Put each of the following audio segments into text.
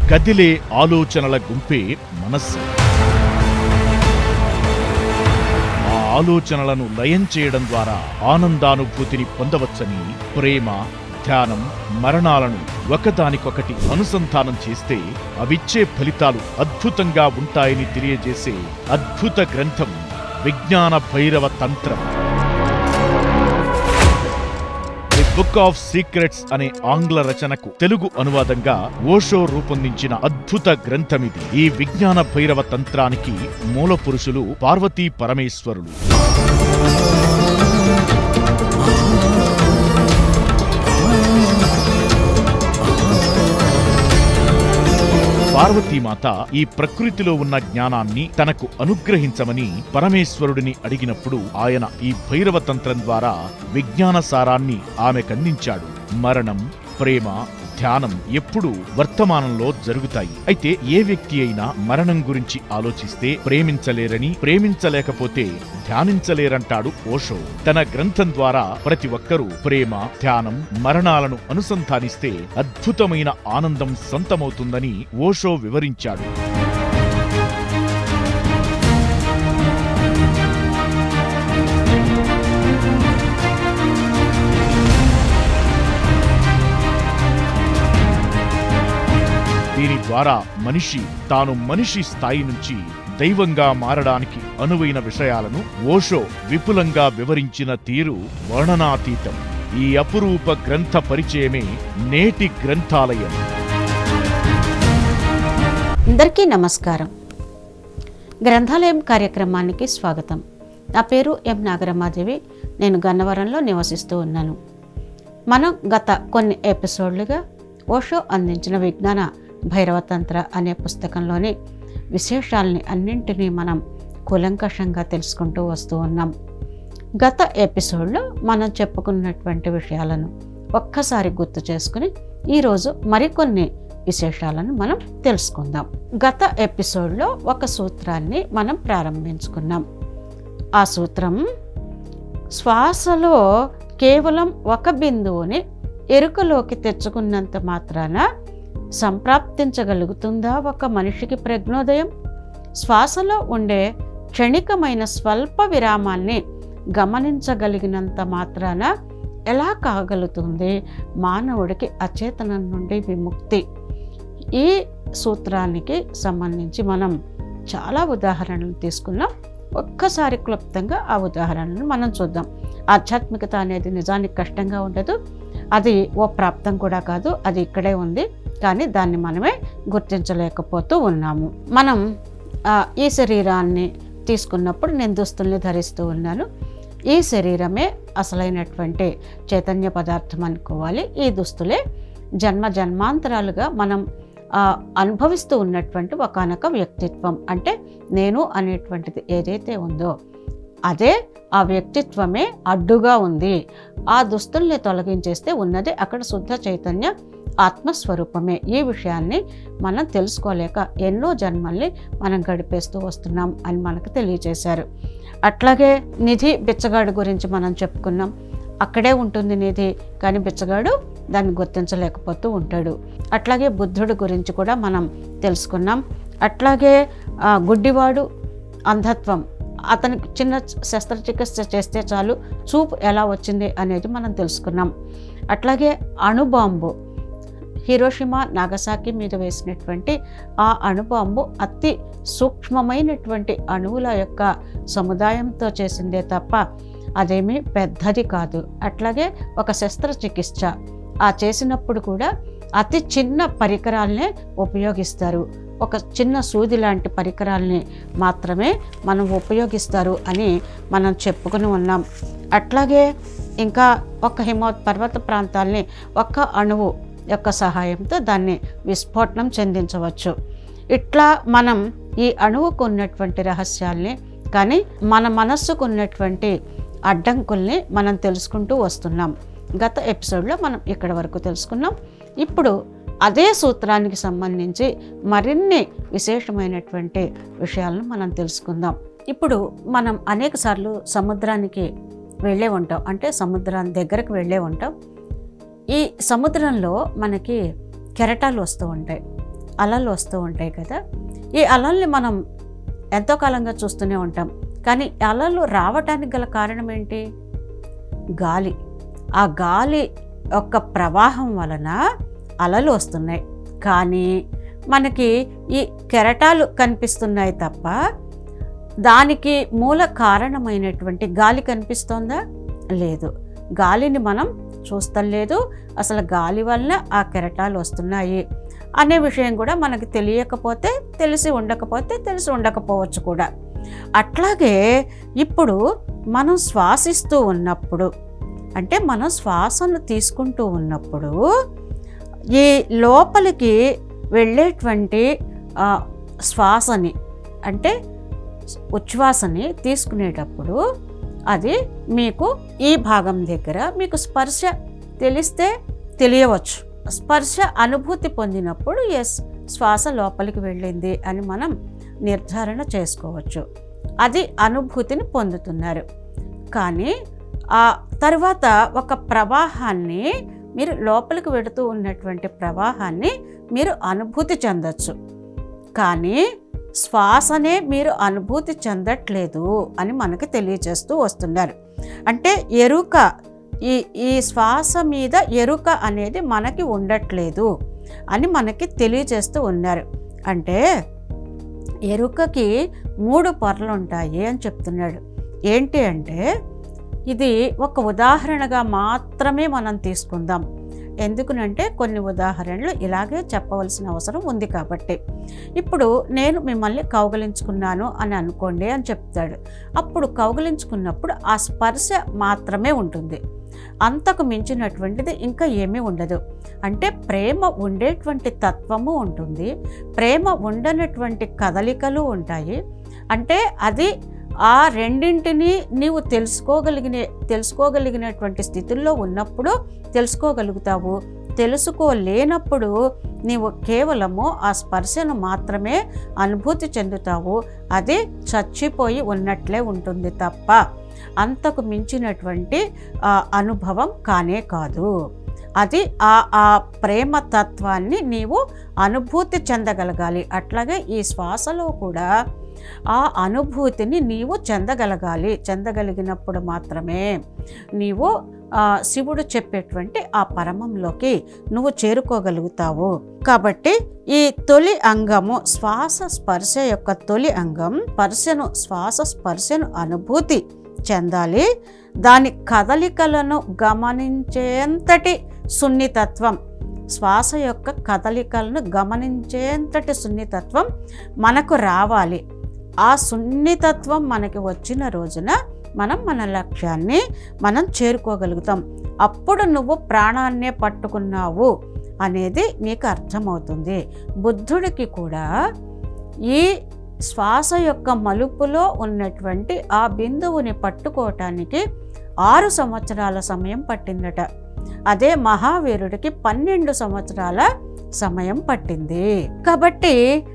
కదిలే ఆలోచనల గుంపే మనస్సు ఆ ఆలోచనలను లయం చేయడం ద్వారా ఆనందానుభూతిని పొందవచ్చని ప్రేమ ధ్యానం మరణాలను ఒకదానికొకటి అనుసంధానం చేస్తే అవిచ్చే ఫలితాలు అద్భుతంగా ఉంటాయని తెలియజేసే అద్భుత గ్రంథం విజ్ఞాన భైరవ తంత్రం ది బుక్ ఆఫ్ సీక్రెట్స్ అనే ఆంగ్ల రచనకు తెలుగు అనువాదంగా ఓషో రూపొందించిన అద్భుత గ్రంథమిది ఈ విజ్ఞాన భైరవ తంత్రానికి మూల పురుషులు పార్వతీ పరమేశ్వరులు పార్వతీమాత ఈ ప్రకృతిలో ఉన్న జ్ఞానాన్ని తనకు అనుగ్రహించమని పరమేశ్వరుడిని అడిగినప్పుడు ఆయన ఈ భైరవ తంత్రం ద్వారా విజ్ఞాన సారాన్ని ఆమెకందించాడు మరణం ప్రేమ ధ్యానం ఎప్పుడూ వర్తమానంలో జరుగుతాయి అయితే ఏ వ్యక్తి అయినా మరణం గురించి ఆలోచిస్తే ప్రేమించలేరని ప్రేమించలేకపోతే ధ్యానించలేరంటాడు ఓషో తన గ్రంథం ద్వారా ప్రతి ఒక్కరూ ప్రేమ ధ్యానం మరణాలను అనుసంధానిస్తే అద్భుతమైన ఆనందం సొంతమవుతుందని ఓషో వివరించాడు దీని ద్వారా మనిషి తాను మనిషి స్థాయి నుంచి దైవంగా మారడానికి అనువైన విషయాలను ఓషో విపులంగా వివరించిన తీరు వర్ణనాతీతం ఈ అపురూప గ్రంథ పరిచయమే నేటి గ్రంథాలయం అందరికీ నమస్కారం గ్రంథాలయం కార్యక్రమానికి స్వాగతం నా పేరు ఎం నాగరమాదేవి నేను గన్నవరంలో నివసిస్తూ ఉన్నాను మనం గత కొన్ని ఎపిసోడ్లుగా ఓషో అందించిన విజ్ఞాన భైరవతంత్ర అనే పుస్తకంలోని విశేషాలని అన్నింటినీ మనం కూలంకషంగా తెలుసుకుంటూ వస్తూ ఉన్నాం గత ఎపిసోడ్లో మనం చెప్పుకున్నటువంటి విషయాలను ఒక్కసారి గుర్తు చేసుకుని ఈరోజు మరికొన్ని విశేషాలను మనం తెలుసుకుందాం గత ఎపిసోడ్లో ఒక సూత్రాన్ని మనం ప్రారంభించుకున్నాం ఆ సూత్రం శ్వాసలో కేవలం ఒక బిందువుని ఎరుకలోకి తెచ్చుకున్నంత మాత్రాన సంప్రాప్తించగలుగుతుందా ఒక మనిషికి ప్రజ్ఞోదయం శ్వాసలో ఉండే క్షణికమైన స్వల్ప విరామాన్ని గమనించగలిగినంత మాత్రాన ఎలా కాగలుగుతుంది మానవుడికి అచేతనం నుండి విముక్తి ఈ సూత్రానికి సంబంధించి మనం చాలా ఉదాహరణలు తీసుకున్నాం ఒక్కసారి క్లుప్తంగా ఆ ఉదాహరణను మనం చూద్దాం ఆధ్యాత్మికత అనేది నిజానికి కష్టంగా ఉండదు అది ఓ ప్రాప్తం కూడా కాదు అది ఇక్కడే ఉంది కానీ దాన్ని మనమే గుర్తించలేకపోతూ ఉన్నాము మనం ఆ, ఈ శరీరాన్ని తీసుకున్నప్పుడు నేను దుస్తుల్ని ధరిస్తూ ఉన్నాను ఈ శరీరమే అసలైనటువంటి చైతన్య పదార్థం అనుకోవాలి ఈ దుస్తులే జన్మ జన్మాంతరాలుగా మనం ఆ, అనుభవిస్తూ ఉన్నటువంటి ఒకనొక వ్యక్తిత్వం అంటే నేను అనేటువంటిది ఏదైతే ఉందో అదే ఆ వ్యక్తిత్వమే అడ్డుగా ఉంది ఆ దుస్తుల్ని తొలగించేస్తే ఉన్నది అక్కడ శుద్ధ చైతన్య ఆత్మస్వరూపమే ఈ విషయాన్ని మనం తెలుసుకోలేక ఎన్నో జన్మల్ని మనం గడిపేస్తూ వస్తున్నాం అని మనకు తెలియజేశారు అట్లాగే నిధి బిచ్చగాడు గురించి మనం చెప్పుకున్నాం అక్కడే ఉంటుంది నిధి కానీ బిచ్చగాడు దాన్ని గుర్తించలేకపోతూ ఉంటాడు అట్లాగే బుద్ధుడి గురించి కూడా మనం తెలుసుకున్నాం అట్లాగే ఆ, గుడ్డివాడు అంధత్వం అతనికి చిన్న శస్త్రచికిత్స చేస్తే చాలు చూపు ఎలా వచ్చింది అనేది మనం తెలుసుకున్నాం అట్లాగే అణుబాంబు హిరోషిమా నాగసాకి మీద వేసినటువంటి ఆ అణుబాంబు అతి సూక్ష్మమైనటువంటి అణువుల యొక్క సముదాయంతో చేసిందే తప్ప అదేమీ పెద్దది కాదు అట్లాగే ఒక శస్త్రచికిత్స ఆ చేసినప్పుడు కూడా అతి చిన్న పరికరాలనే ఉపయోగిస్తారు ఒక చిన్న సూది లాంటి పరికరాల్ని మాత్రమే మనం ఉపయోగిస్తారు అని మనం చెప్పుకుని ఉన్నాం అట్లాగే ఇంకా ఒక హిమ పర్వత ప్రాంతాల్ని ఒక్క అణువు యొక్క సహాయంతో దాన్ని విస్ఫోటనం చెందించవచ్చు ఇట్లా మనం ఈ అణువుకు ఉన్నటువంటి రహస్యాల్ని కానీ మన మనస్సుకు ఉన్నటువంటి అడ్డంకుల్ని మనం తెలుసుకుంటూ వస్తున్నాం గత ఎపిసోడ్లో మనం ఇక్కడ వరకు తెలుసుకున్నాం ఇప్పుడు అదే సూత్రానికి సంబంధించి మరిన్ని విశేషమైనటువంటి విషయాలను మనం తెలుసుకుందాం ఇప్పుడు మనం అనేక సార్లు సముద్రానికి వెళ్ళే ఉంటాం అంటే సముద్రాన్ని దగ్గరకు వెళ్ళే ఉంటాం ఈ సముద్రంలో మనకి కెరటాలు వస్తూ ఉంటాయి అలలు వస్తూ ఉంటాయి కదా ఈ అలల్ని మనం ఎంతో కాలంగా చూస్తూనే ఉంటాం కానీ అలలు రావటానికి గల కారణం ఏంటి గాలి ఆ గాలి యొక్క ప్రవాహం వలన అలలు వస్తున్నాయి కానీ మనకి ఈ కెరటాలు కనిపిస్తున్నాయి తప్ప దానికి మూల కారణమైనటువంటి గాలి కనిపిస్తోందా లేదు గాలిని మనం చూస్తాం లేదు అసలు గాలి వలన ఆ కెరటాలు వస్తున్నాయి అనే విషయం కూడా మనకి తెలియకపోతే తెలిసి ఉండకపోతే తెలిసి ఉండకపోవచ్చు కూడా అట్లాగే ఇప్పుడు మనం శ్వాసిస్తూ ఉన్నప్పుడు అంటే మనం శ్వాసను తీసుకుంటూ ఉన్నప్పుడు ఈ లోపలికి వెళ్ళేటువంటి ఆ, శ్వాసని అంటే ఉచ్ఛ్వాసని తీసుకునేటప్పుడు అది మీకు ఈ భాగం దగ్గర మీకు స్పర్శ తెలిస్తే తెలియవచ్చు స్పర్శ అనుభూతి పొందినప్పుడు ఎస్ శ్వాస లోపలికి వెళ్ళింది అని మనం నిర్ధారణ చేసుకోవచ్చు అది అనుభూతిని పొందుతున్నారు కానీ ఆ తర్వాత ఒక ప్రవాహాన్ని మీరు లోపలికి వెడుతూ ఉన్నటువంటి ప్రవాహాన్ని మీరు అనుభూతి చెందొచ్చు కానీ శ్వాసనే మీరు అనుభూతి చెందట్లేదు అని మనకి తెలియజేస్తూ వస్తున్నారు అంటే ఎరుక ఈ ఈ శ్వాస మీద ఎరుక అనేది మనకి ఉండట్లేదు అని మనకి తెలియజేస్తూ ఉన్నారు అంటే ఎరుకకి మూడు పొరలు ఉంటాయి అని చెప్తున్నాడు ఏంటి అంటే ఇది ఒక ఉదాహరణగా మాత్రమే మనం తీసుకుందాం ఎందుకునంటే కొన్ని ఉదాహరణలు ఇలాగే చెప్పవలసిన అవసరం ఉంది కాబట్టి ఇప్పుడు నేను మిమ్మల్ని కౌగలించుకున్నాను అని అనుకోండి అని చెప్తాడు అప్పుడు కౌగలించుకున్నప్పుడు ఆ స్పర్శ మాత్రమే ఉంటుంది అంతకు మించినటువంటిది ఇంకా ఏమీ ఉండదు అంటే ప్రేమ ఉండేటువంటి తత్వము ఉంటుంది ప్రేమ ఉండనటువంటి కదలికలు ఉంటాయి అంటే అది ఆ రెండింటిని నీవు తెలుసుకోగలిగిన తెలుసుకోగలిగినటువంటి స్థితుల్లో ఉన్నప్పుడు తెలుసుకోగలుగుతావు తెలుసుకోలేనప్పుడు నీవు కేవలము ఆ స్పర్శను మాత్రమే అనుభూతి చెందుతావు అది చచ్చిపోయి ఉన్నట్లే ఉంటుంది తప్ప అంతకు మించినటువంటి ఆ, అనుభవం కానే కాదు అది ఆ ఆ ప్రేమ తత్వాన్ని నీవు అనుభూతి చెందగలగాలి అట్లాగే ఈ శ్వాసలో కూడా ఆ అనుభూతిని నీవు చెందగలగాలి చెందగలిగినప్పుడు మాత్రమే నీవు ఆ, శివుడు చెప్పేటువంటి ఆ పరమంలోకి నువ్వు చేరుకోగలుగుతావు కాబట్టి ఈ తొలి అంగము శ్వాస స్పర్శ యొక్క తొలి అంగం స్పర్శను శ్వాస స్పర్శను అనుభూతి చెందాలి దాని కదలికలను గమనించేంతటి సున్నితత్వం శ్వాస యొక్క కదలికలను గమనించేంతటి సున్నితత్వం మనకు రావాలి ఆ సున్నితత్వం మనకి వచ్చిన రోజున మనం మన లక్ష్యాన్ని మనం చేరుకోగలుగుతాం అప్పుడు నువ్వు ప్రాణాన్నే పట్టుకున్నావు అనేది నీకు అర్థమవుతుంది బుద్ధుడికి కూడా ఈ శ్వాస యొక్క మలుపులో ఉన్నటువంటి ఆ బిందువుని పట్టుకోవటానికి ఆరు సంవత్సరాల సమయం పట్టిందట అదే మహావీరుడికి పన్నెండు సంవత్సరాల సమయం పట్టింది కాబట్టి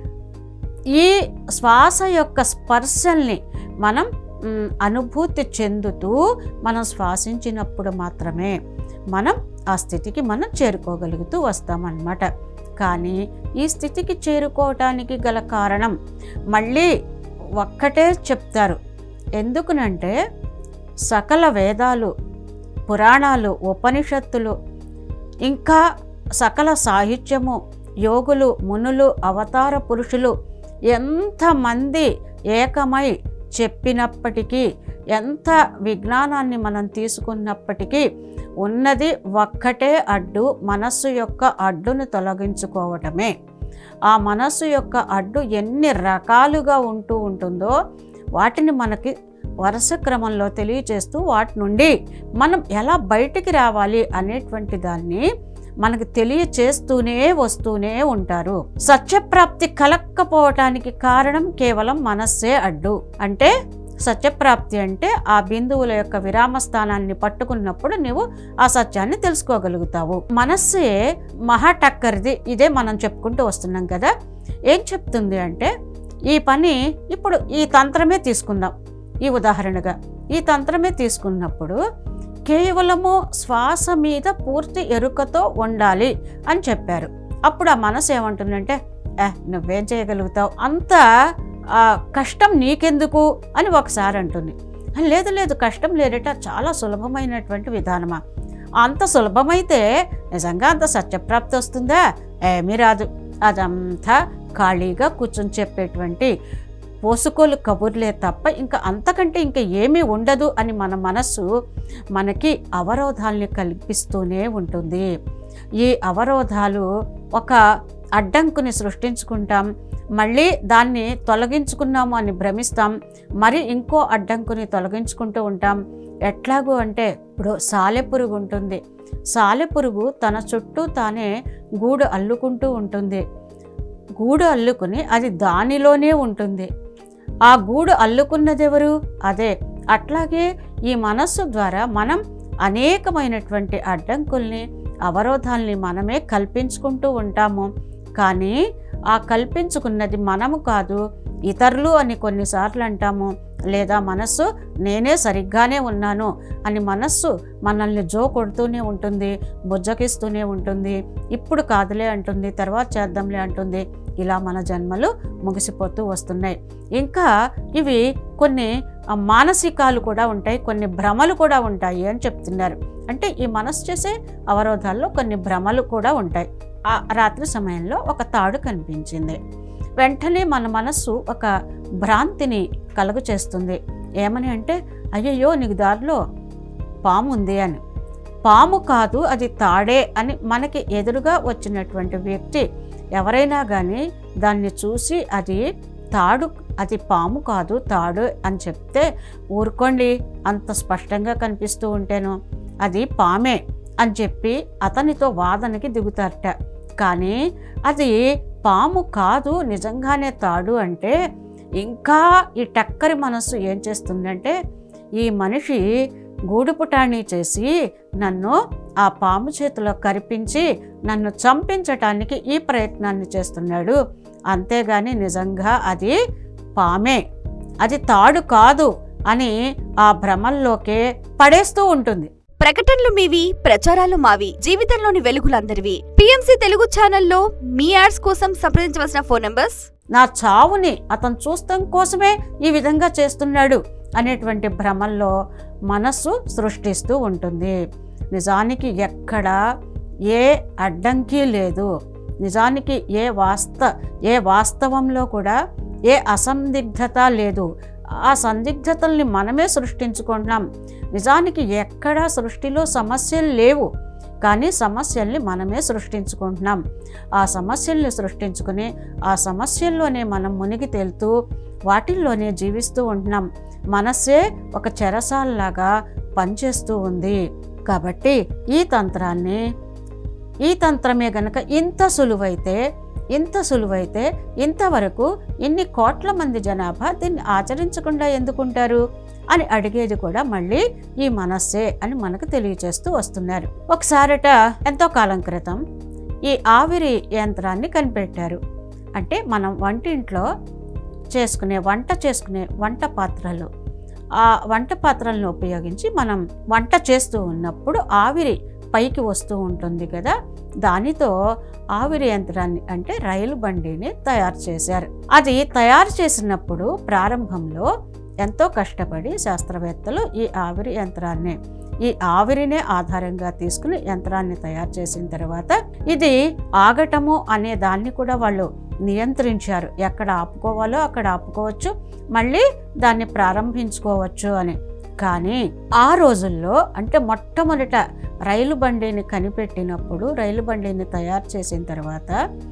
ఈ శ్వాస యొక్క స్పర్శల్ని మనం మ్, అనుభూతి చెందుతూ మనం శ్వాసించినప్పుడు మాత్రమే మనం ఆ స్థితికి మనం చేరుకోగలుగుతూ వస్తామన్నమాట కానీ ఈ స్థితికి చేరుకోవటానికి గల కారణం మళ్ళీ ఒక్కటే చెప్తారు ఎందుకునంటే సకల వేదాలు పురాణాలు ఉపనిషత్తులు ఇంకా సకల సాహిత్యము యోగులు మునులు అవతార పురుషులు ఎంతమంది ఏకమై చెప్పినప్పటికీ ఎంత విజ్ఞానాన్ని మనం తీసుకున్నప్పటికీ ఉన్నది ఒక్కటే అడ్డు మనస్సు యొక్క అడ్డును తొలగించుకోవటమే ఆ మనస్సు యొక్క అడ్డు ఎన్ని రకాలుగా ఉంటూ ఉంటుందో వాటిని మనకి వరుస క్రమంలో తెలియచేస్తూ వాటి నుండి మనం ఎలా బయటికి రావాలి అనేటువంటి దాన్ని మనకు తెలియచేస్తూనే వస్తూనే ఉంటారు సత్యప్రాప్తి కలక్కపోవటానికి కారణం కేవలం మనస్సే అడ్డు అంటే సత్యప్రాప్తి అంటే ఆ బిందువుల యొక్క విరామ స్థానాన్ని పట్టుకున్నప్పుడు నీవు ఆ సత్యాన్ని తెలుసుకోగలుగుతావు మనస్సే మహాటక్కరిది ఇదే మనం చెప్పుకుంటూ వస్తున్నాం కదా ఏం చెప్తుంది అంటే ఈ పని ఇప్పుడు ఈ తంత్రమే తీసుకుందాం ఈ ఉదాహరణగా ఈ తంత్రమే తీసుకున్నప్పుడు కేవలము శ్వాస మీద పూర్తి ఎరుకతో ఉండాలి అని చెప్పారు అప్పుడు ఆ మనసు ఏమంటుందంటే ఏ నువ్వేం చేయగలుగుతావు అంత ఆ, కష్టం నీకెందుకు అని ఒకసారి అంటుంది లేదు లేదు కష్టం లేదట చాలా సులభమైనటువంటి విధానమా అంత సులభమైతే నిజంగా అంత సత్యప్రాప్తి వస్తుందా ఏమీ రాదు అదంతా ఖాళీగా కూర్చొని చెప్పేటువంటి పోసుకోలు కబుర్లే తప్ప ఇంకా అంతకంటే ఇంకా ఏమీ ఉండదు అని మన మనస్సు మనకి అవరోధాల్ని కల్పిస్తూనే ఉంటుంది ఈ అవరోధాలు ఒక అడ్డంకుని సృష్టించుకుంటాం మళ్ళీ దాన్ని తొలగించుకున్నాము అని భ్రమిస్తాం మరి ఇంకో అడ్డంకుని తొలగించుకుంటూ ఉంటాం ఎట్లాగూ అంటే ఇప్పుడు సాలెపురుగు ఉంటుంది సాలెపురుగు తన చుట్టూ తానే గూడు అల్లుకుంటూ ఉంటుంది గూడు అల్లుకుని అది దానిలోనే ఉంటుంది ఆ గూడు అల్లుకున్నదెవరు అదే అట్లాగే ఈ మనస్సు ద్వారా మనం అనేకమైనటువంటి అడ్డంకుల్ని అవరోధాల్ని మనమే కల్పించుకుంటూ ఉంటాము కానీ ఆ కల్పించుకున్నది మనము కాదు ఇతరులు అని కొన్నిసార్లు అంటాము లేదా మనస్సు నేనే సరిగ్గానే ఉన్నాను అని మనస్సు మనల్ని జో కొడుతూనే ఉంటుంది బుజ్జకిస్తూనే ఉంటుంది ఇప్పుడు కాదులే అంటుంది తర్వాత చేద్దాంలే అంటుంది ఇలా మన జన్మలు ముగిసిపోతూ వస్తున్నాయి ఇంకా ఇవి కొన్ని ఆ, మానసికాలు కూడా ఉంటాయి కొన్ని భ్రమలు కూడా ఉంటాయి అని చెప్తున్నారు అంటే ఈ మనస్సు చేసే అవరోధాల్లో కొన్ని భ్రమలు కూడా ఉంటాయి ఆ రాత్రి సమయంలో ఒక తాడు కనిపించింది వెంటనే మన మనస్సు ఒక భ్రాంతిని కలుగు చేస్తుంది ఏమని అంటే అయ్యయ్యో నీకు దారిలో పాము ఉంది అని పాము కాదు అది తాడే అని మనకి ఎదురుగా వచ్చినటువంటి వ్యక్తి ఎవరైనా కానీ దాన్ని చూసి అది తాడు అది పాము కాదు తాడు అని చెప్తే ఊరుకోండి అంత స్పష్టంగా కనిపిస్తూ ఉంటేను అది పామే అని చెప్పి అతనితో వాదనకి దిగుతారట కానీ అది పాము కాదు నిజంగానే తాడు అంటే ఇంకా ఈ టక్కరి మనస్సు ఏం చేస్తుందంటే ఈ మనిషి గూడుపుటాణి చేసి నన్ను ఆ పాము చేతిలో కరిపించి నన్ను చంపించటానికి ఈ ప్రయత్నాన్ని చేస్తున్నాడు అంతేగాని నిజంగా అది పామే అది తాడు కాదు అని ఆ భ్రమల్లోకే పడేస్తూ ఉంటుంది ప్రకటనలు మీవి ప్రచారాలు మావి జీవితంలోని వెలుగులందరివి పిఎంసి తెలుగు ఛానల్లో మీ యాడ్స్ కోసం సంప్రదించవలసిన ఫోన్ నంబర్స్ నా చావుని అతను చూస్తాం కోసమే ఈ విధంగా చేస్తున్నాడు అనేటువంటి భ్రమల్లో మనస్సు సృష్టిస్తూ ఉంటుంది నిజానికి ఎక్కడ ఏ అడ్డంకి లేదు నిజానికి ఏ వాస్త ఏ వాస్తవంలో కూడా ఏ అసందిగ్ధత లేదు ఆ సందిగ్ధతల్ని మనమే సృష్టించుకుంటున్నాం నిజానికి ఎక్కడా సృష్టిలో సమస్యలు లేవు కానీ సమస్యల్ని మనమే సృష్టించుకుంటున్నాం ఆ సమస్యల్ని సృష్టించుకుని ఆ సమస్యల్లోనే మనం మునిగి తేలుతూ వాటిల్లోనే జీవిస్తూ ఉంటున్నాం మనస్సే ఒక చెరసాల్లాగా పనిచేస్తూ ఉంది కాబట్టి ఈ తంత్రాన్ని ఈ తంత్రమే గనక ఇంత సులువైతే ఇంత సులువైతే ఇంతవరకు ఇన్ని కోట్ల మంది జనాభా దీన్ని ఆచరించకుండా ఎందుకుంటారు అని అడిగేది కూడా మళ్ళీ ఈ మనస్సే అని మనకు తెలియచేస్తూ వస్తున్నారు ఒకసారట ఎంతో కాలం క్రితం ఈ ఆవిరి యంత్రాన్ని కనిపెట్టారు అంటే మనం వంటింట్లో చేసుకునే వంట చేసుకునే వంట పాత్రలు ఆ వంట పాత్రలను ఉపయోగించి మనం వంట చేస్తూ ఉన్నప్పుడు ఆవిరి పైకి వస్తూ ఉంటుంది కదా దానితో ఆవిరి యంత్రాన్ని అంటే రైలు బండిని తయారు చేశారు అది తయారు చేసినప్పుడు ప్రారంభంలో ఎంతో కష్టపడి శాస్త్రవేత్తలు ఈ ఆవిరి యంత్రాన్ని ఈ ఆవిరినే ఆధారంగా తీసుకుని యంత్రాన్ని తయారు చేసిన తర్వాత ఇది ఆగటము అనే దాన్ని కూడా వాళ్ళు నియంత్రించారు ఎక్కడ ఆపుకోవాలో అక్కడ ఆపుకోవచ్చు మళ్ళీ దాన్ని ప్రారంభించుకోవచ్చు అని కానీ ఆ రోజుల్లో అంటే మొట్టమొదట రైలు బండిని కనిపెట్టినప్పుడు రైలు బండిని తయారు చేసిన తర్వాత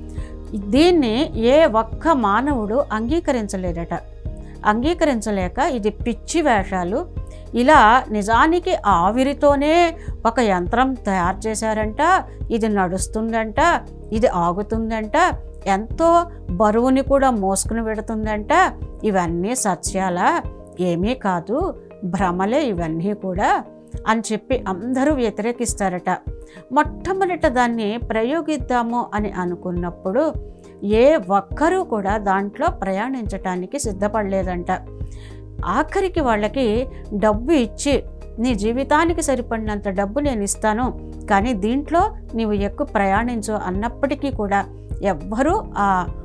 దీన్ని ఏ ఒక్క మానవుడు అంగీకరించలేడట అంగీకరించలేక ఇది పిచ్చి వేషాలు ఇలా నిజానికి ఆవిరితోనే ఒక యంత్రం తయారు చేశారంట ఇది నడుస్తుందంట ఇది ఆగుతుందంట ఎంతో బరువుని కూడా మోసుకుని పెడుతుందంట ఇవన్నీ సత్యాలా ఏమీ కాదు భ్రమలే ఇవన్నీ కూడా అని చెప్పి అందరూ వ్యతిరేకిస్తారట మొట్టమొదట దాన్ని ప్రయోగిద్దాము అని అనుకున్నప్పుడు ఏ ఒక్కరూ కూడా దాంట్లో ప్రయాణించటానికి సిద్ధపడలేదంట ఆఖరికి వాళ్ళకి డబ్బు ఇచ్చి నీ జీవితానికి సరిపడినంత డబ్బు నేను ఇస్తాను కానీ దీంట్లో నీవు ఎక్కువ ప్రయాణించు అన్నప్పటికీ కూడా ఎవ్వరూ ఆ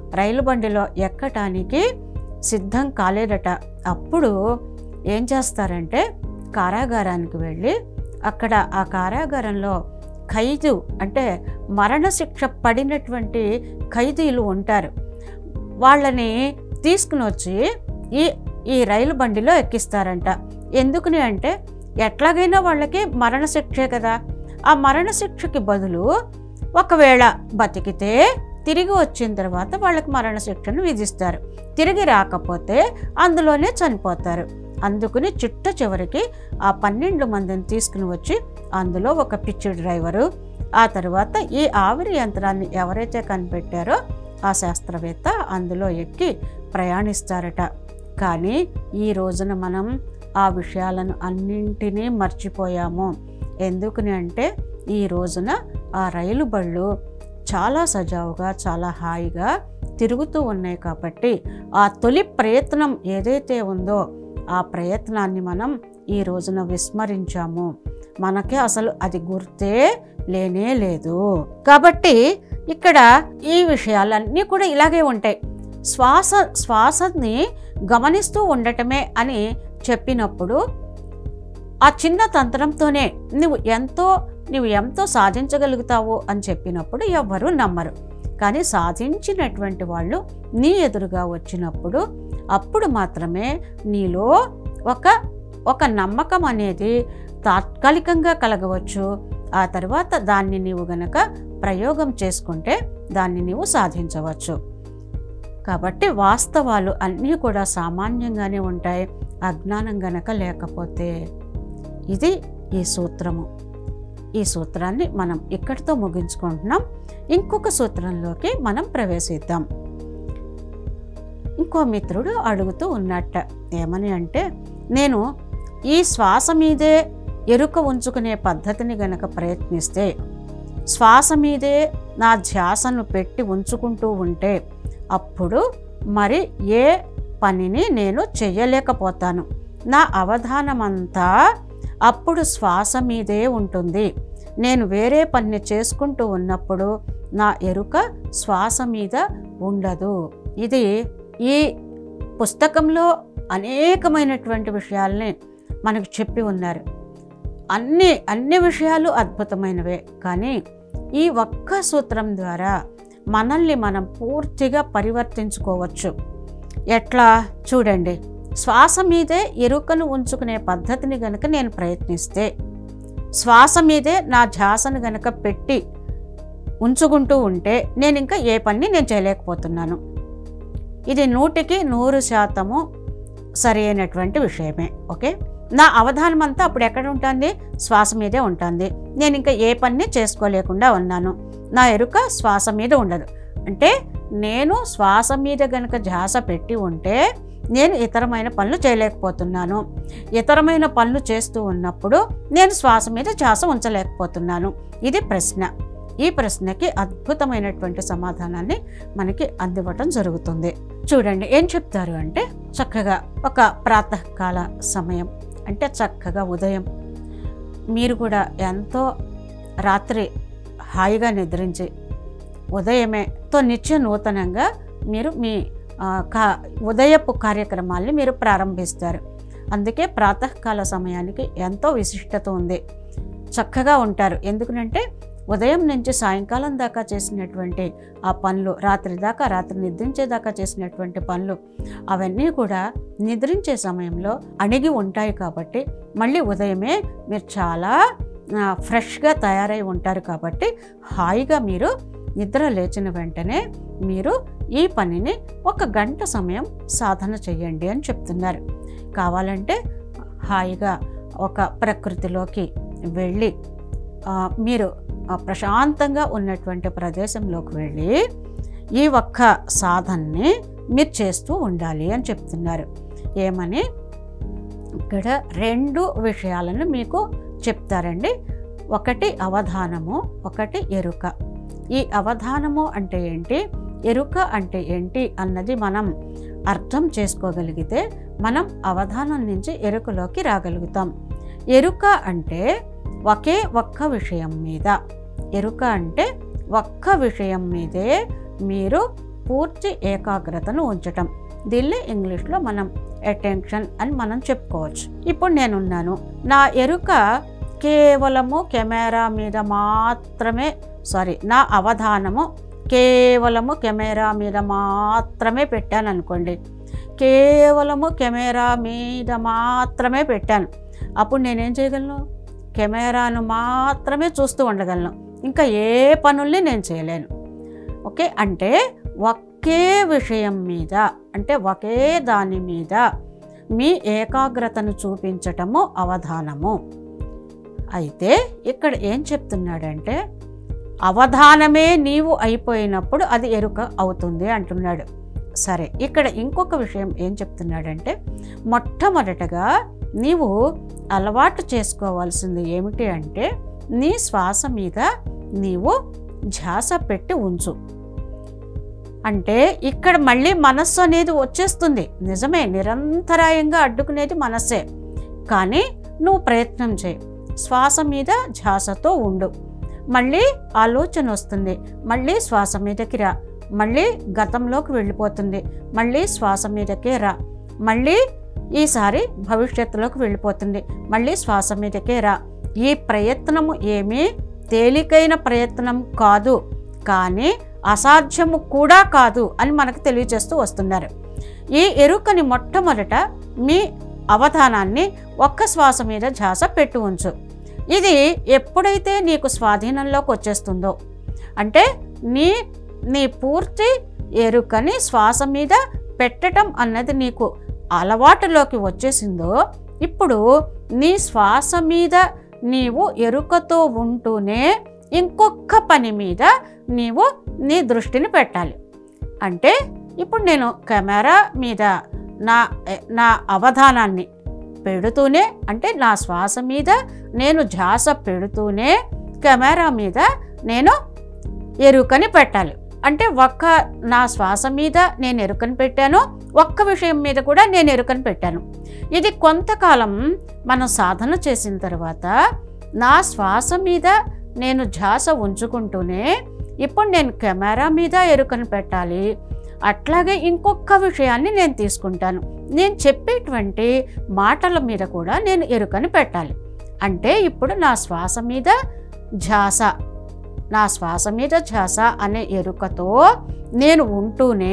రైలు బండిలో ఎక్కటానికి సిద్ధం కాలేదట అప్పుడు ఏం చేస్తారంటే కారాగారానికి వెళ్ళి అక్కడ ఆ కారాగారంలో ఖైదు అంటే మరణశిక్ష పడినటువంటి ఖైదీలు ఉంటారు వాళ్ళని తీసుకుని వచ్చి ఈ ఈ రైలు బండిలో ఎక్కిస్తారంట ఎందుకని అంటే ఎట్లాగైనా వాళ్ళకి మరణశిక్షే కదా ఆ మరణశిక్షకి బదులు ఒకవేళ బతికితే తిరిగి వచ్చిన తర్వాత వాళ్ళకి మరణశిక్షను విధిస్తారు తిరిగి రాకపోతే అందులోనే చనిపోతారు అందుకుని చిట్ట చివరికి ఆ పన్నెండు మందిని తీసుకుని వచ్చి అందులో ఒక పిచ్చి డ్రైవరు ఆ తర్వాత ఈ ఆవిరి యంత్రాన్ని ఎవరైతే కనిపెట్టారో ఆ శాస్త్రవేత్త అందులో ఎక్కి ప్రయాణిస్తారట కానీ ఈ రోజున మనం ఆ విషయాలను అన్నింటినీ మర్చిపోయాము ఎందుకని అంటే ఈ రోజున ఆ రైలు బళ్ళు చాలా సజావుగా చాలా హాయిగా తిరుగుతూ ఉన్నాయి కాబట్టి ఆ తొలి ప్రయత్నం ఏదైతే ఉందో ఆ ప్రయత్నాన్ని మనం ఈ రోజున విస్మరించాము మనకి అసలు అది గుర్తే లేనే లేదు కాబట్టి ఇక్కడ ఈ విషయాలన్నీ కూడా ఇలాగే ఉంటాయి శ్వాస శ్వాసని గమనిస్తూ ఉండటమే అని చెప్పినప్పుడు ఆ చిన్న తంత్రంతోనే నువ్వు ఎంతో నువ్వు ఎంతో సాధించగలుగుతావు అని చెప్పినప్పుడు ఎవ్వరూ నమ్మరు కానీ సాధించినటువంటి వాళ్ళు నీ ఎదురుగా వచ్చినప్పుడు అప్పుడు మాత్రమే నీలో ఒక ఒక నమ్మకం అనేది తాత్కాలికంగా కలగవచ్చు ఆ తర్వాత దాన్ని నీవు గనక ప్రయోగం చేసుకుంటే దాన్ని నీవు సాధించవచ్చు కాబట్టి వాస్తవాలు అన్నీ కూడా సామాన్యంగానే ఉంటాయి అజ్ఞానం గనక లేకపోతే ఇది ఈ సూత్రము ఈ సూత్రాన్ని మనం ఇక్కడితో ముగించుకుంటున్నాం ఇంకొక సూత్రంలోకి మనం ప్రవేశిద్దాం ఇంకో మిత్రుడు అడుగుతూ ఉన్నట్ట ఏమని అంటే నేను ఈ శ్వాస మీదే ఎరుక ఉంచుకునే పద్ధతిని గనక ప్రయత్నిస్తే శ్వాస మీదే నా ధ్యాసను పెట్టి ఉంచుకుంటూ ఉంటే అప్పుడు మరి ఏ పనిని నేను చెయ్యలేకపోతాను నా అవధానమంతా అప్పుడు శ్వాస మీదే ఉంటుంది నేను వేరే పని చేసుకుంటూ ఉన్నప్పుడు నా ఎరుక శ్వాస మీద ఉండదు ఇది ఈ పుస్తకంలో అనేకమైనటువంటి విషయాల్ని మనకు చెప్పి ఉన్నారు అన్ని అన్ని విషయాలు అద్భుతమైనవే కానీ ఈ ఒక్క సూత్రం ద్వారా మనల్ని మనం పూర్తిగా పరివర్తించుకోవచ్చు ఎట్లా చూడండి శ్వాస మీదే ఎరుకను ఉంచుకునే పద్ధతిని గనుక నేను ప్రయత్నిస్తే శ్వాస మీదే నా ధ్యాసను గనక పెట్టి ఉంచుకుంటూ ఉంటే నేను ఇంకా ఏ పని నేను చేయలేకపోతున్నాను ఇది నూటికి నూరు శాతము సరి అయినటువంటి విషయమే ఓకే నా అవధానం అంతా అప్పుడు ఎక్కడ ఉంటుంది శ్వాస మీదే ఉంటుంది నేను ఇంకా ఏ పని చేసుకోలేకుండా ఉన్నాను నా ఎరుక శ్వాస మీద ఉండదు అంటే నేను శ్వాస మీద గనక ధ్యాస పెట్టి ఉంటే నేను ఇతరమైన పనులు చేయలేకపోతున్నాను ఇతరమైన పనులు చేస్తూ ఉన్నప్పుడు నేను శ్వాస మీద ధ్యాస ఉంచలేకపోతున్నాను ఇది ప్రశ్న ఈ ప్రశ్నకి అద్భుతమైనటువంటి సమాధానాన్ని మనకి అందివ్వటం జరుగుతుంది చూడండి ఏం చెప్తారు అంటే చక్కగా ఒక ప్రాతకాల సమయం అంటే చక్కగా ఉదయం మీరు కూడా ఎంతో రాత్రి హాయిగా నిద్రించి ఉదయమే తో నిత్య నూతనంగా మీరు మీ ఆ, కా ఉదయపు కార్యక్రమాల్ని మీరు ప్రారంభిస్తారు అందుకే ప్రాతకాల సమయానికి ఎంతో విశిష్టత ఉంది చక్కగా ఉంటారు ఎందుకంటే ఉదయం నుంచి సాయంకాలం దాకా చేసినటువంటి ఆ పనులు రాత్రి దాకా రాత్రి నిద్రించేదాకా చేసినటువంటి పనులు అవన్నీ కూడా నిద్రించే సమయంలో అణిగి ఉంటాయి కాబట్టి మళ్ళీ ఉదయమే మీరు చాలా ఆ, ఫ్రెష్గా తయారై ఉంటారు కాబట్టి హాయిగా మీరు నిద్ర లేచిన వెంటనే మీరు ఈ పనిని ఒక గంట సమయం సాధన చేయండి అని చెప్తున్నారు కావాలంటే హాయిగా ఒక ప్రకృతిలోకి వెళ్ళి ఆ, మీరు ఆ, ప్రశాంతంగా ఉన్నటువంటి ప్రదేశంలోకి వెళ్ళి ఈ ఒక్క సాధనని మీరు చేస్తూ ఉండాలి అని చెప్తున్నారు ఏమని ఇక్కడ రెండు విషయాలను మీకు చెప్తారండి ఒకటి అవధానము ఒకటి ఎరుక ఈ అవధానము అంటే ఏంటి ఎరుక అంటే ఏంటి అన్నది మనం అర్థం చేసుకోగలిగితే మనం అవధానం నుంచి ఎరుకలోకి రాగలుగుతాం ఎరుక అంటే ఒకే ఒక్క విషయం మీద ఎరుక అంటే ఒక్క విషయం మీదే మీరు పూర్తి ఏకాగ్రతను ఉంచటం దీన్ని ఇంగ్లీష్లో మనం అటెన్షన్ అని మనం చెప్పుకోవచ్చు ఇప్పుడు నేనున్నాను నా ఎరుక కేవలము కెమెరా మీద మాత్రమే సారీ నా అవధానము కేవలము కెమెరా మీద మాత్రమే పెట్టాను అనుకోండి కేవలము కెమెరా మీద మాత్రమే పెట్టాను అప్పుడు నేనేం చేయగలను కెమెరాను మాత్రమే చూస్తూ ఉండగలను ఇంకా ఏ పనుల్ని నేను చేయలేను ఓకే అంటే ఒకే విషయం మీద అంటే ఒకే దాని మీద మీ ఏకాగ్రతను చూపించటము అవధానము అయితే ఇక్కడ ఏం చెప్తున్నాడంటే అవధానమే నీవు అయిపోయినప్పుడు అది ఎరుక అవుతుంది అంటున్నాడు సరే ఇక్కడ ఇంకొక విషయం ఏం చెప్తున్నాడంటే మొట్టమొదటగా నీవు అలవాటు చేసుకోవాల్సింది ఏమిటి అంటే నీ శ్వాస మీద నీవు ధ్యాస పెట్టి ఉంచు అంటే ఇక్కడ మళ్ళీ మనస్సు అనేది వచ్చేస్తుంది నిజమే నిరంతరాయంగా అడ్డుకునేది మనస్సే కానీ నువ్వు ప్రయత్నం చేయి శ్వాస మీద ధ్యాసతో ఉండు మళ్ళీ ఆలోచన వస్తుంది మళ్ళీ శ్వాస మీదకి రా మళ్ళీ గతంలోకి వెళ్ళిపోతుంది మళ్ళీ శ్వాస మీదకే రా మళ్ళీ ఈసారి భవిష్యత్తులోకి వెళ్ళిపోతుంది మళ్ళీ శ్వాస మీదకే రా ఈ ప్రయత్నము ఏమీ తేలికైన ప్రయత్నం కాదు కానీ అసాధ్యము కూడా కాదు అని మనకు తెలియజేస్తూ వస్తున్నారు ఈ ఎరుకని మొట్టమొదట మీ అవధానాన్ని ఒక్క శ్వాస మీద ధ్యాస పెట్టి ఉంచు ఇది ఎప్పుడైతే నీకు స్వాధీనంలోకి వచ్చేస్తుందో అంటే నీ నీ పూర్తి ఎరుకని శ్వాస మీద పెట్టడం అన్నది నీకు అలవాటులోకి వచ్చేసిందో ఇప్పుడు నీ శ్వాస మీద నీవు ఎరుకతో ఉంటూనే ఇంకొక పని మీద నీవు నీ దృష్టిని పెట్టాలి అంటే ఇప్పుడు నేను కెమెరా మీద నా నా అవధానాన్ని పెడుతూనే అంటే నా శ్వాస మీద నేను ధ్యాస పెడుతూనే కెమెరా మీద నేను ఎరుకని పెట్టాలి అంటే ఒక్క నా శ్వాస మీద నేను ఎరుకని పెట్టాను ఒక్క విషయం మీద కూడా నేను ఎరుకని పెట్టాను ఇది కొంతకాలం మనం సాధన చేసిన తర్వాత నా శ్వాస మీద నేను ధ్యాస ఉంచుకుంటూనే ఇప్పుడు నేను కెమెరా మీద ఎరుకను పెట్టాలి అట్లాగే ఇంకొక విషయాన్ని నేను తీసుకుంటాను నేను చెప్పేటువంటి మాటల మీద కూడా నేను ఎరుకని పెట్టాలి అంటే ఇప్పుడు నా శ్వాస మీద ధ్యాస నా శ్వాస మీద ధ్యాస అనే ఎరుకతో నేను ఉంటూనే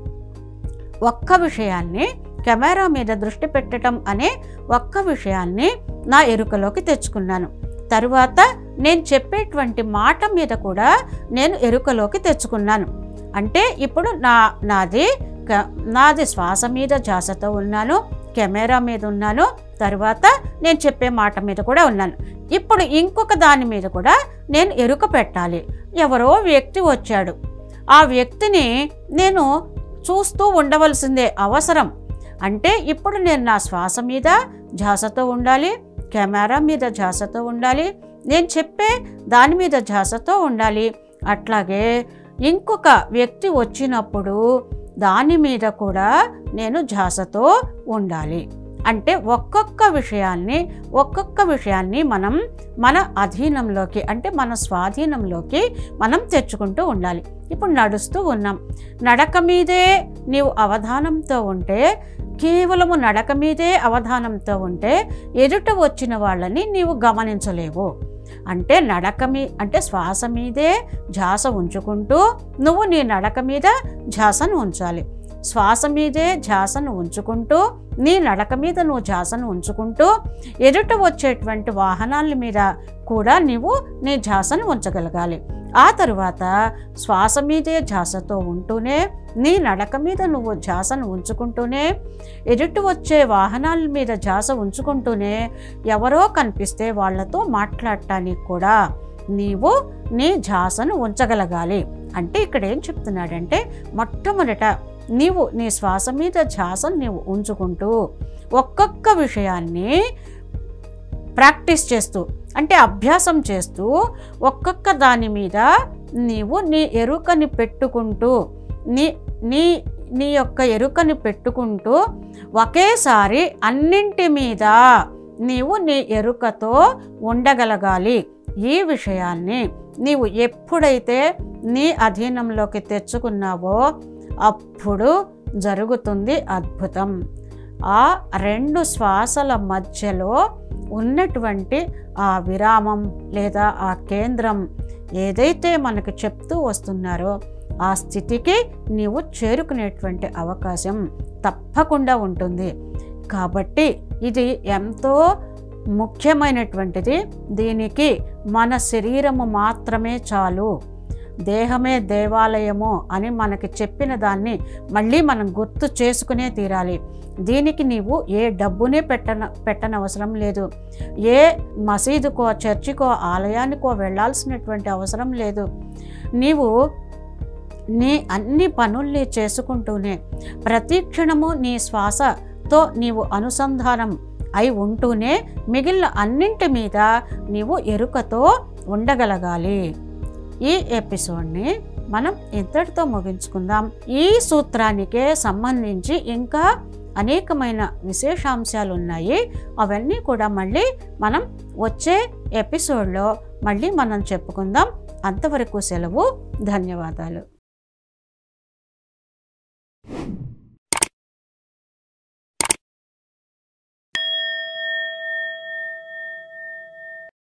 ఒక్క విషయాన్ని కెమెరా మీద దృష్టి పెట్టడం అనే ఒక్క విషయాన్ని నా ఎరుకలోకి తెచ్చుకున్నాను తరువాత నేను చెప్పేటువంటి మాట మీద కూడా నేను ఎరుకలోకి తెచ్చుకున్నాను అంటే ఇప్పుడు నా నాది క- నాది శ్వాస మీద ధ్యాసతో ఉన్నాను కెమెరా మీద ఉన్నాను తర్వాత నేను చెప్పే మాట మీద కూడా ఉన్నాను ఇప్పుడు ఇంకొక దాని మీద కూడా నేను ఎరుక పెట్టాలి ఎవరో వ్యక్తి వచ్చాడు ఆ వ్యక్తిని నేను చూస్తూ ఉండవలసిందే అవసరం అంటే ఇప్పుడు నేను నా శ్వాస మీద ధ్యాసతో ఉండాలి కెమెరా మీద ధ్యాసతో ఉండాలి నేను చెప్పే దాని మీద ధ్యాసతో ఉండాలి అట్లాగే ఇంకొక వ్యక్తి వచ్చినప్పుడు దాని మీద కూడా నేను ధ్యాసతో ఉండాలి అంటే ఒక్కొక్క విషయాన్ని ఒక్కొక్క విషయాన్ని మనం మన అధీనంలోకి అంటే మన స్వాధీనంలోకి మనం తెచ్చుకుంటూ ఉండాలి ఇప్పుడు నడుస్తూ ఉన్నాం నడక మీదే నీవు అవధానంతో ఉంటే కేవలము నడక మీదే అవధానంతో ఉంటే ఎదుట వచ్చిన వాళ్ళని నీవు గమనించలేవు అంటే నడక మీ అంటే శ్వాస మీదే ధ్యాస ఉంచుకుంటూ నువ్వు నీ నడక మీద ధ్యాసను ఉంచాలి శ్వాస మీదే ధ్యాసను ఉంచుకుంటూ నీ నడక మీద నువ్వు ధ్యాసను ఉంచుకుంటూ ఎదుట వచ్చేటువంటి వాహనాల మీద కూడా నీవు నీ ధ్యాసను ఉంచగలగాలి ఆ తరువాత శ్వాస మీదే ధ్యాసతో ఉంటూనే నీ నడక మీద నువ్వు ధ్యాసను ఉంచుకుంటూనే ఎదుటి వచ్చే వాహనాల మీద ధ్యాస ఉంచుకుంటూనే ఎవరో కనిపిస్తే వాళ్ళతో మాట్లాడటానికి కూడా నీవు నీ ధ్యాసను ఉంచగలగాలి అంటే ఇక్కడ ఏం చెప్తున్నాడంటే మొట్టమొదట నీవు నీ శ్వాస మీద ధ్యాసను నీవు ఉంచుకుంటూ ఒక్కొక్క విషయాన్ని ప్రాక్టీస్ చేస్తూ అంటే అభ్యాసం చేస్తూ ఒక్కొక్క దాని మీద నీవు నీ ఎరుకని పెట్టుకుంటూ నీ నీ నీ యొక్క ఎరుకని పెట్టుకుంటూ ఒకేసారి అన్నింటి మీద నీవు నీ ఎరుకతో ఉండగలగాలి ఈ విషయాన్ని నీవు ఎప్పుడైతే నీ అధీనంలోకి తెచ్చుకున్నావో అప్పుడు జరుగుతుంది అద్భుతం ఆ రెండు శ్వాసల మధ్యలో ఉన్నటువంటి ఆ విరామం లేదా ఆ కేంద్రం ఏదైతే మనకు చెప్తూ వస్తున్నారో ఆ స్థితికి నీవు చేరుకునేటువంటి అవకాశం తప్పకుండా ఉంటుంది కాబట్టి ఇది ఎంతో ముఖ్యమైనటువంటిది దీనికి మన శరీరము మాత్రమే చాలు దేహమే దేవాలయము అని మనకి చెప్పిన దాన్ని మళ్ళీ మనం గుర్తు చేసుకునే తీరాలి దీనికి నీవు ఏ డబ్బునే పెట్టన పెట్టనవసరం లేదు ఏ మసీదుకో చర్చికో ఆలయానికో వెళ్ళాల్సినటువంటి అవసరం లేదు నీవు నీ అన్ని పనుల్ని చేసుకుంటూనే ప్రతి క్షణము నీ శ్వాసతో నీవు అనుసంధానం అయి ఉంటూనే మిగిలిన అన్నింటి మీద నీవు ఎరుకతో ఉండగలగాలి ఈ ఎపిసోడ్ని మనం ఇంతటితో ముగించుకుందాం ఈ సూత్రానికే సంబంధించి ఇంకా అనేకమైన విశేషాంశాలు ఉన్నాయి అవన్నీ కూడా మళ్ళీ మనం వచ్చే ఎపిసోడ్లో మళ్ళీ మనం చెప్పుకుందాం అంతవరకు సెలవు ధన్యవాదాలు